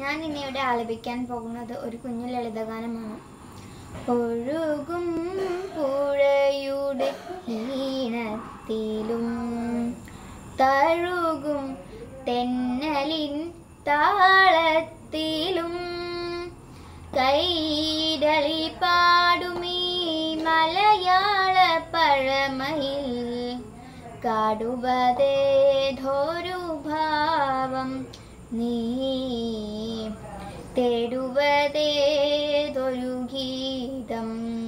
ഞാൻ ഇന്നിവിടെ ആലപിക്കാൻ പോകുന്നത് ഒരു കുഞ്ഞു ലളിതഗാനമാണ് ഒഴുകും പുഴയുടെ ഈണത്തിലും തഴുകും തെന്നലിൻ താളത്തിലും കൈരളി പാടുമീ മലയാള പഴമയിൽ കാടുവതേധോരു ഭാവം നീ തേടുവതേതൊരു ഗീതം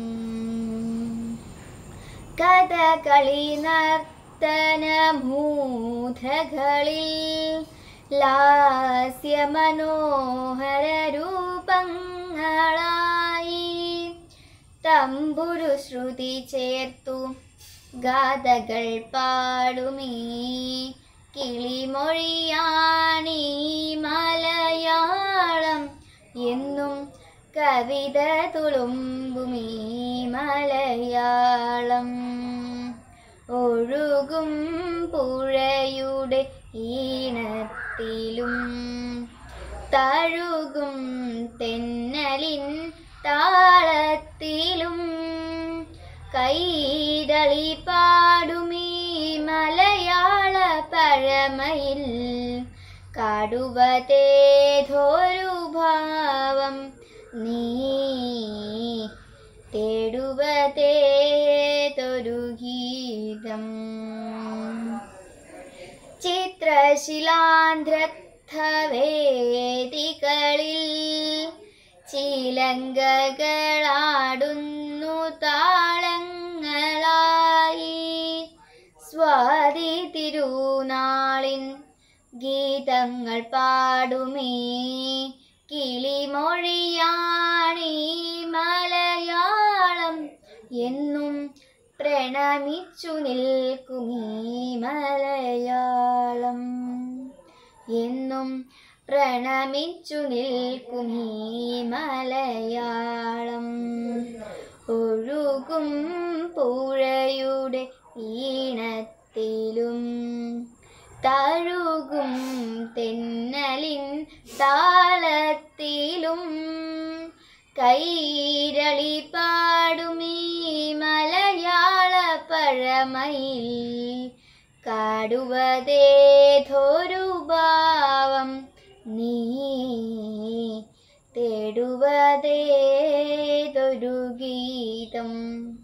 കഥകളി നർത്തന മൂധകളിൽ ലാസ്യ മനോഹര രൂപങ്ങളായി തമ്പുരു ശ്രുതി ചേർത്തു ഗാഥകൾ പാടുമീ കിളിമൊഴിയാണീ മലയാളം എന്നും കവിത തുളുമ്പുമീ മലയാളം ഒഴുകും പുഴയുടെ ഈണത്തിലും തഴുകും തെന്നലിൻ താളത്തിലും കൈരളി പാടുമീ മലയാള പഴമയിൽ കാടുവതേധോരു ഭാവം നീ തേടുവതേതൊരു ഗീതം ചിത്രശിലാന്ധ്രവേദികളിൽ ചിലങ്കകളാടുന്നു താളങ്ങളായി സ്വാതി തിരുനാളിൻ ഗീതങ്ങൾ പാടുമേ കിളിമൊഴിയാണീ മലയാളം എന്നും പ്രണമിച്ചു നിൽക്കുമീ മലയാളം എന്നും പ്രണമിച്ചു നിൽക്കുമീ മലയാളം ഒഴുകും പുഴയുടെ ഈണത്തിലും തഴുകും തെന്നലിൻ താളത്തിലും കൈരളി പാടുമീ മലയാള പഴമയിൽ കാടുവതേധോരു ഭാവം നീ തേടുവതേതൊരു ഗീതം